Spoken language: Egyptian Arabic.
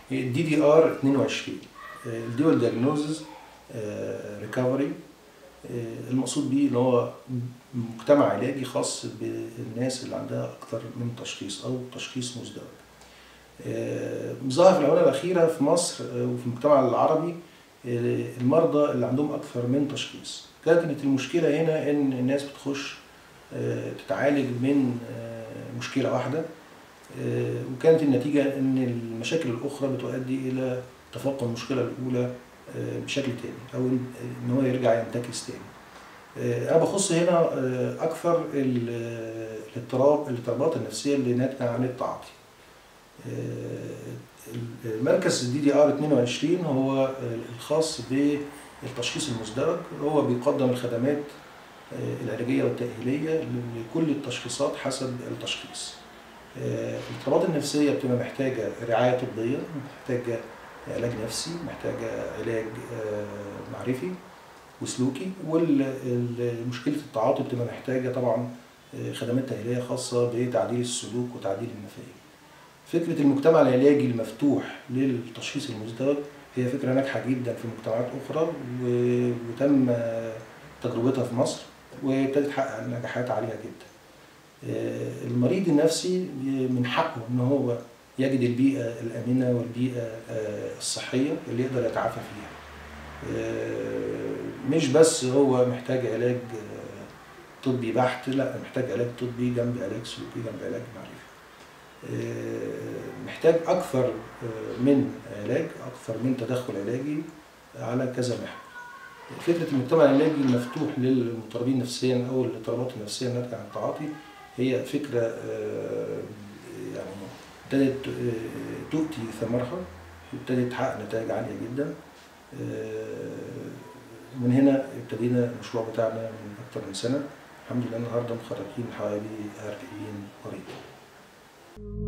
الدي دي ار 22 الدول دياجنوزز ريكفري المقصود بيه ان هو مجتمع علاجي خاص بالناس اللي عندها اكثر من تشخيص او تشخيص مزدوج آه، ظهر في الاونه الاخيره في مصر آه، وفي المجتمع العربي آه، المرضى اللي عندهم اكثر من تشخيص كانت المشكله هنا ان الناس بتخش آه، تتعالج من آه، مشكله واحده آه، وكانت النتيجه ان المشاكل الاخرى بتؤدي الى تفاقم المشكله الاولى آه، بشكل تاني او ان إن هو يرجع ينتكس تاني آه، انا بخص هنا آه، اكثر ال- آه، الاضطراب الاضطرابات النفسيه اللي ناتجه عن التعاطي آه، المركز الدي دي ار 22 هو الخاص بالتشخيص المزدوج هو بيقدم الخدمات آه، العلاجيه والتاهيليه لكل التشخيصات حسب التشخيص آه، الاضطرابات النفسيه بتبقى محتاجه رعايه طبيه محتاجه علاج نفسي محتاجه علاج آه، معرفي وسلوكي ومشكله التعاطي بتبقى محتاجه طبعا آه، خدمات تاهيليه خاصه بتعديل السلوك وتعديل المفاهيم فكره المجتمع العلاجي المفتوح للتشخيص المزدوج هي فكره ناجحه جدا في مجتمعات اخرى و- وتم آه، تجربتها في مصر وابتدت تحقق نجاحات عاليه جدا آه، المريض النفسي من حقه ان هو يجد البيئه الامنه والبيئه آه، الصحيه اللي يقدر يتعافى فيها آه، مش بس هو محتاج علاج آه، طبي بحت لا محتاج علاج طبي جنب علاج سلوكي جنب علاج معرفي آه، محتاج اكثر آه، من علاج اكثر من تدخل علاجي على كذا محور فكره المجتمع العلاجي المفتوح للمضطربين نفسيا او الاضطرابات النفسيه الناتجه عن التعاطي هي فكره آه، يعني ابتدت آه، تؤتي ثمرها ابتدت تحقق نتائج عاليه جدا آه، من هنا ابتدينا المشروع بتاعنا من اكثر من سنه الحمد لله النهارده مخرجين حوالي 40 مريض